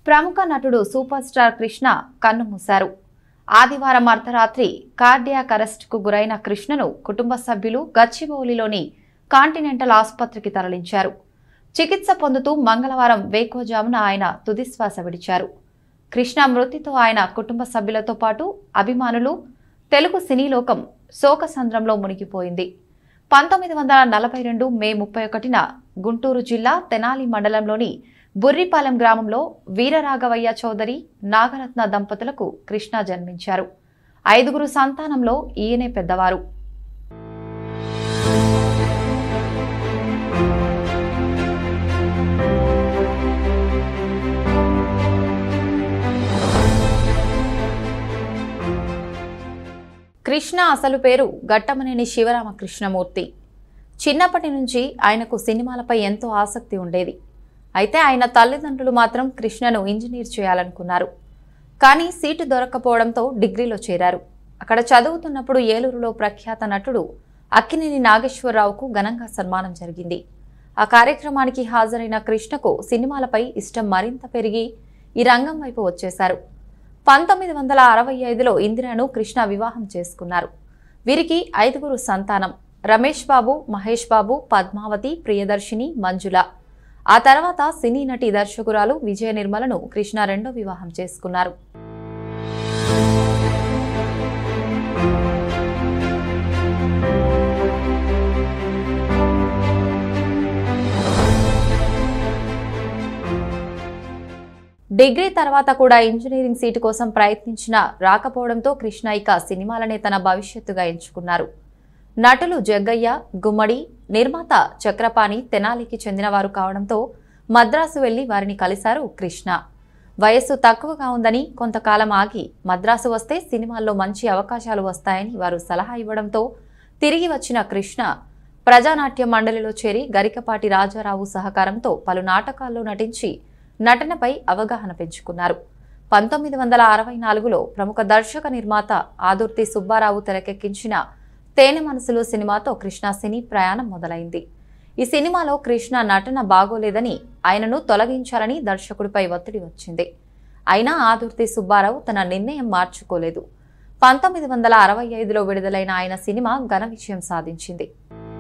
ప్రముఖ నటుడు super star Krishna కన్నుమూశారు ఆదివారం అర్ధరాత్రి కార్డియాక్ అరెస్ట్కు గురైన కృష్ణను కుటుంబ సభ్యులు గచ్చిబౌలిలోని కాంటినెంటల్ ఆసుపత్రికి తరలించారు చికిత్స పొందుతూ మంగళవారం వేకోజామున ఆయన తుదిశ్వాస విడిచారు కృష్ణ మృతితో ఆయన కుటుంబ సభ్యులతో పాటు అభిమానులు తెలుగు సినీ లోకం శోకసంద్రంలో మునిగిపోయింది పంతొమ్మిది వందల నలభై రెండు మే ముప్పై ఒకటిన గుంటూరు జిల్లా తెనాలి మండలంలోని బుర్రిపాలెం గ్రామంలో వీరరాఘవయ్య చౌదరి నాగరత్న దంపతులకు కృష్ణ జన్మించారు ఐదుగురు సంతానంలో ఈయనే పెద్దవారు కృష్ణ అసలు పేరు గట్టమనేని శివరామకృష్ణమూర్తి చిన్నప్పటి నుంచి ఆయనకు సినిమాలపై ఎంతో ఆసక్తి ఉండేది అయితే ఆయన తల్లిదండ్రులు మాత్రం కృష్ణను ఇంజనీర్ చేయాలనుకున్నారు కానీ సీటు దొరక్కపోవడంతో డిగ్రీలో చేరారు అక్కడ చదువుతున్నప్పుడు ఏలూరులో ప్రఖ్యాత నటుడు అక్కినేని నాగేశ్వరరావుకు ఘనంగా సన్మానం జరిగింది ఆ కార్యక్రమానికి హాజరైన కృష్ణకు సినిమాలపై ఇష్టం మరింత పెరిగి ఈ రంగం వైపు వచ్చేశారు పంతొమ్మిది వందల అరవై ఐదులో ఇందిరను కృష్ణ వివాహం చేసుకున్నారు వీరికి ఐదుగురు సంతానం రమేష్ బాబు మహేష్ బాబు పద్మావతి ప్రియదర్శిని మంజుల ఆ తర్వాత సినీ నటి దర్శకురాలు విజయ నిర్మలను కృష్ణ రెండో వివాహం చేసుకున్నారు డిగ్రీ తర్వాత కూడా ఇంజనీరింగ్ సీటు కోసం ప్రయత్నించినా రాకపోవడంతో కృష్ణ ఇక సినిమాలనే తన భవిష్యత్తుగా ఎంచుకున్నారు నటులు జగ్గయ్య గుమ్మడి నిర్మాత చక్రపాణి తెనాలికి చెందినవారు కావడంతో మద్రాసు వెళ్లి వారిని కలిశారు కృష్ణ వయస్సు తక్కువగా ఉందని కొంతకాలం ఆగి మద్రాసు వస్తే సినిమాల్లో మంచి అవకాశాలు వస్తాయని వారు సలహా ఇవ్వడంతో తిరిగి వచ్చిన కృష్ణ ప్రజానాట్య మండలిలో చేరి గరికపాటి రాజారావు సహకారంతో పలు నాటకాల్లో నటించి నటనపై అవగాహన పెంచుకున్నారు పంతొమ్మిది వందల అరవై నాలుగులో ప్రముఖ దర్శక నిర్మాత ఆదుర్తి సుబ్బారావు తెరకెక్కించిన తేనె మనసులు సినిమాతో కృష్ణ సినీ ప్రయాణం మొదలైంది ఈ సినిమాలో కృష్ణ నటన బాగోలేదని ఆయనను తొలగించాలని దర్శకుడిపై ఒత్తిడి వచ్చింది అయినా ఆదుర్తి సుబ్బారావు తన నిర్ణయం మార్చుకోలేదు పంతొమ్మిది వందల అరవై ఐదులో విడుదలైన ఆయన సినిమా ఘన విజయం సాధించింది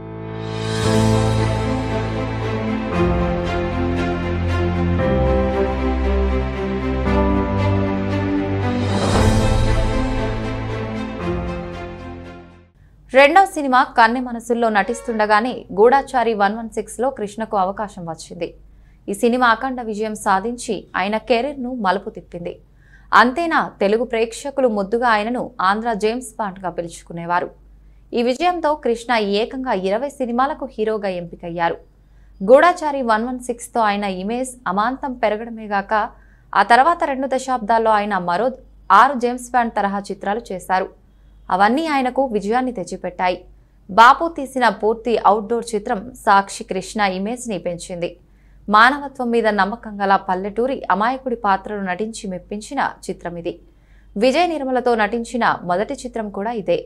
రెండవ సినిమా కన్నె మనసుల్లో నటిస్తుండగానే గూఢాచారి వన్ వన్ సిక్స్లో కృష్ణకు అవకాశం వచ్చింది ఈ సినిమా అఖండ విజయం సాధించి ఆయన కెరీర్ను మలుపు తిప్పింది అంతేనా తెలుగు ప్రేక్షకులు ముద్దుగా ఆయనను ఆంధ్ర జేమ్స్ బాండ్గా పిలుచుకునేవారు ఈ విజయంతో కృష్ణ ఏకంగా ఇరవై సినిమాలకు హీరోగా ఎంపికయ్యారు గూఢాచారి వన్ వన్ సిక్స్తో ఆయన ఇమేజ్ అమాంతం పెరగడమే గాక ఆ తర్వాత రెండు దశాబ్దాల్లో ఆయన మరో ఆరు జేమ్స్ బాండ్ తరహా చిత్రాలు చేశారు అవన్నీ ఆయనకు విజయాన్ని తెచ్చిపెట్టాయి బాపు తీసిన పూర్తి అవుట్డోర్ చిత్రం సాక్షి కృష్ణ ఇమేజ్ని పెంచింది మానవత్వం మీద నమ్మకం గల పల్లెటూరి అమాయకుడి పాత్రను నటించి మెప్పించిన చిత్రం ఇది విజయ్ నిర్మలతో నటించిన మొదటి చిత్రం కూడా ఇదే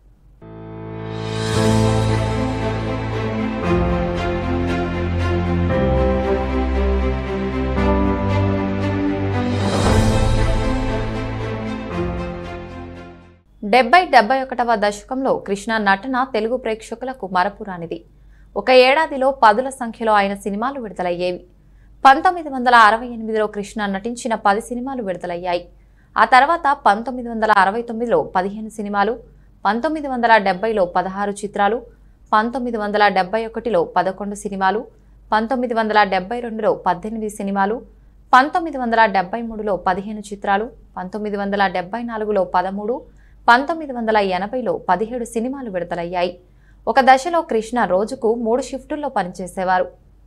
డెబ్బై డెబ్బై ఒకటవ దశకంలో కృష్ణ నటన తెలుగు ప్రేక్షకులకు మరపురానిది ఒక ఏడాదిలో పదుల సంఖ్యలో ఆయన సినిమాలు విడుదలయ్యేవి పంతొమ్మిది వందల అరవై ఎనిమిదిలో కృష్ణ నటించిన పది సినిమాలు విడుదలయ్యాయి ఆ తర్వాత పంతొమ్మిది వందల అరవై తొమ్మిదిలో పదిహేను సినిమాలు పంతొమ్మిది వందల డెబ్బైలో పదహారు చిత్రాలు పంతొమ్మిది వందల డెబ్బై ఒకటిలో పదకొండు సినిమాలు పంతొమ్మిది వందల డెబ్బై రెండులో పద్దెనిమిది సినిమాలు పంతొమ్మిది వందల డెబ్బై మూడులో పదిహేను చిత్రాలు పంతొమ్మిది వందల డెబ్బై నాలుగులో పదమూడు పంతొమ్మిది వందల ఎనభైలో పదిహేడు సినిమాలు విడుదలయ్యాయి ఒక దశలో కృష్ణ రోజుకు మూడు షిఫ్టుల్లో పనిచేసేవారు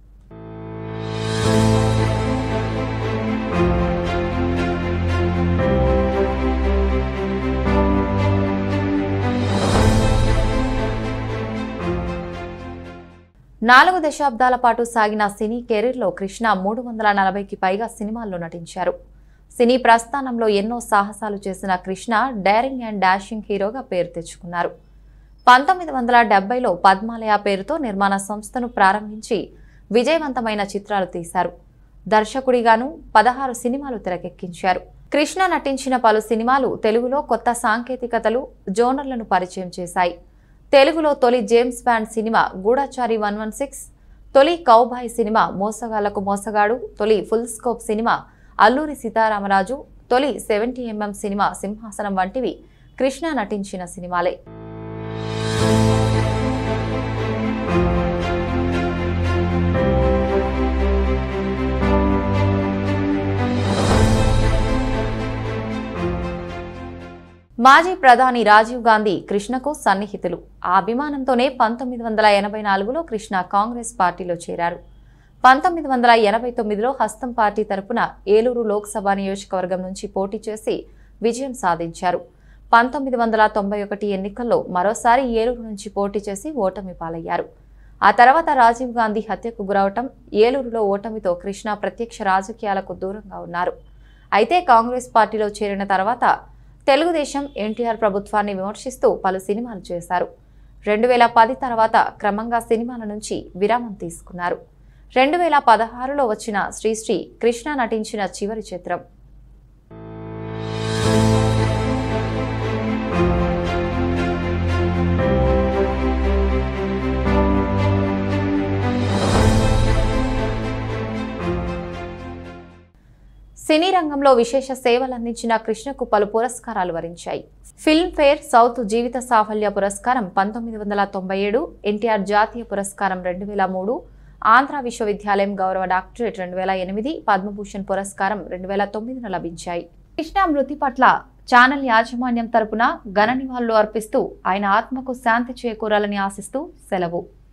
నాలుగు దశాబ్దాల పాటు సాగిన సినీ కెరీర్లో కృష్ణ మూడు వందల నలభైకి పైగా సినిమాల్లో నటించారు సినీ ప్రస్థానంలో ఎన్నో సాహసాలు చేసిన కృష్ణ డైరింగ్ అండ్ డాషింగ్ హీరోగా పేరు తెచ్చుకున్నారు పంతొమ్మిది వందల డెబ్బైలో పద్మాలయ పేరుతో నిర్మాణ సంస్థను ప్రారంభించి విజయవంతమైన చిత్రాలు తీశారు దర్శకుడిగాను పదహారు సినిమాలు తెరకెక్కించారు కృష్ణ నటించిన పలు సినిమాలు తెలుగులో కొత్త సాంకేతికతలు జోనర్లను పరిచయం చేశాయి తెలుగులో తొలి జేమ్స్ బాండ్ సినిమా గూఢాచారి వన్ వన్ సిక్స్ తొలి కౌబాయ్ సినిమా మోసగాళ్లకు మోసగాడు తొలి ఫుల్ స్కోప్ సినిమా అల్లూరి సీతారామరాజు తొలి సెవెంటీ ఎంఎం సినిమా సింహాసనం వంటివి కృష్ణ నటించిన సినిమాలే మాజీ ప్రధాని రాజీవ్ గాంధీ కృష్ణకు సన్నిహితులు ఆ అభిమానంతోనే పంతొమ్మిది వందల ఎనభై నాలుగులో కృష్ణ కాంగ్రెస్ పార్టీలో చేరారు పంతొమ్మిది వందల ఎనభై తొమ్మిదిలో హస్తం పార్టీ తరపున ఏలూరు లోక్సభ నియోజకవర్గం నుంచి పోటీ చేసి విజయం సాధించారు పంతొమ్మిది వందల తొంభై ఒకటి ఎన్నికల్లో మరోసారి ఏలూరు నుంచి పోటీ చేసి ఓటమి పాలయ్యారు ఆ తర్వాత రాజీవ్ గాంధీ హత్యకు గురవటం ఏలూరులో ఓటమితో కృష్ణ ప్రత్యక్ష రాజకీయాలకు దూరంగా ఉన్నారు అయితే కాంగ్రెస్ పార్టీలో చేరిన తర్వాత తెలుగుదేశం ఎన్టీఆర్ ప్రభుత్వాన్ని విమర్శిస్తూ పలు సినిమాలు చేశారు రెండు వేల పది తర్వాత క్రమంగా సినిమాల నుంచి విరామం తీసుకున్నారు రెండు వేల పదహారులో వచ్చిన శ్రీశ్రీ కృష్ణ నటించిన చివరి చిత్రం సినీ రంగంలో విశేష సేవలందించిన కృష్ణకు పలు పురస్కారాలు వరించాయి ఫిల్మ్ఫేర్ సౌత్ జీవిత సాఫల్య పురస్కారం పంతొమ్మిది వందల తొంభై ఏడు ఎన్టీఆర్ జాతీయ పురస్కారం రెండు వేల మూడు ఆంధ్ర విశ్వవిద్యాలయం గౌరవ డాక్టరేట్ రెండు వేల ఎనిమిది పద్మభూషణ్ పురస్కారం రెండు వేల తొమ్మిదిన లభించాయి కృష్ణ మృతి పట్ల ఛానల్ యాజమాన్యం తరపున ఘన నివాళులు అర్పిస్తూ ఆయన ఆత్మకు శాంతి చేకూరాలని ఆశిస్తూ సెలవు